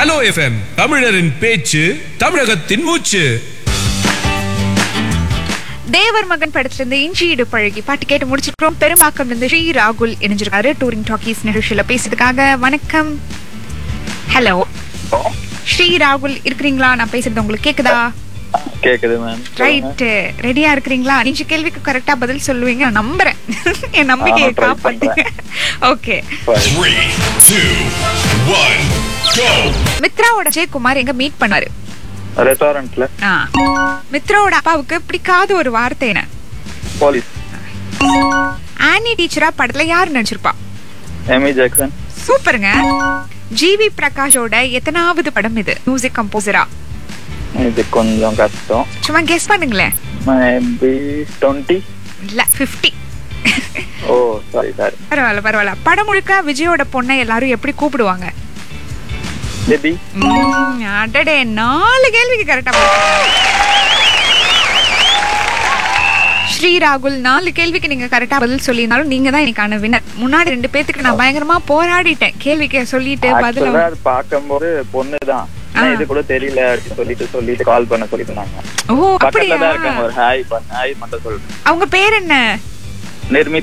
Hello FM தமிழரின் பேச்சு தமிழகத்தின் மூச்சு தேவர் மகன் படத்துல இருந்து இஞ்சியிடு பழகி பாட்டு கேட்டு முடிச்சிருக்கோம் பெரும்பாக்கம் இருந்து ஸ்ரீ ராகுல் இணைஞ்சிருக்காரு டூரிங் டாக்கீஸ் நிகழ்ச்சியில பேசுறதுக்காக வணக்கம் ஹலோ ஸ்ரீ ராகுல் இருக்கிறீங்களா நான் பேசுறது உங்களுக்கு கேக்குதா கேக்குது மேம் ரைட் ரெடியா இருக்கிறீங்களா அஞ்சு கேள்விக்கு கரெக்டா பதில் சொல்லுவீங்க நான் நம்புறேன் என் நம்பிக்கையை ஆமா, try காப்பாத்துங்க okay Three, two, one, go! மித்ராவோட ஜெயக்குமார் எங்க மீட் பண்ணாரு ரெஸ்டாரண்ட்ல ஆ. மித்ராவோட அப்பாவுக்கு பிடிக்காத ஒரு வார்த்தை என்ன போலீஸ் ஆனி டீச்சரா படத்துல யார் நடிச்சிருப்பா எமி ஜாக்சன் சூப்பருங்க ஜிவி பிரகாஷோட எத்தனாவது படம் இது மியூசிக் கம்போசரா இது கொஞ்சம் கஷ்டம் சும்மா கெஸ் பண்ணுங்களேன் மேபி டுவெண்ட்டி இல்ல 50 ஓ சாரி சாரி பரவாயில்ல பரவாயில்ல படம் முழுக்க விஜயோட பொண்ணை எல்லாரும் எப்படி கூப்பிடுவாங்க பேபி ம், அடடே நாலு கேள்விக்கு கரெக்டா ஸ்ரீ ராகுல் நாலு கேள்விக்கு நீங்க கரெக்டா பதில் சொல்லியிருந்தாலும் நீங்க தான் எனக்கான வினர் முன்னாடி ரெண்டு பேத்துக்கு நான் பயங்கரமா போராடிட்டேன் கேள்விக்கு சொல்லிட்டு பதில ஆக்சுவலா அது பார்க்கும்போது பொண்ணு தான் ஆனா இது கூட தெரியல அப்படின்னு சொல்லிட்டு சொல்லிட்டு கால் பண்ண சொல்லிருந்தாங்க ஓ பக்கத்துல அப்படியா தான் இருக்காங்க ஒரு ஹாய் பண்ண ஹாய் மட்டும் சொல்றேன் அவங்க பேர் என்ன நிர்மி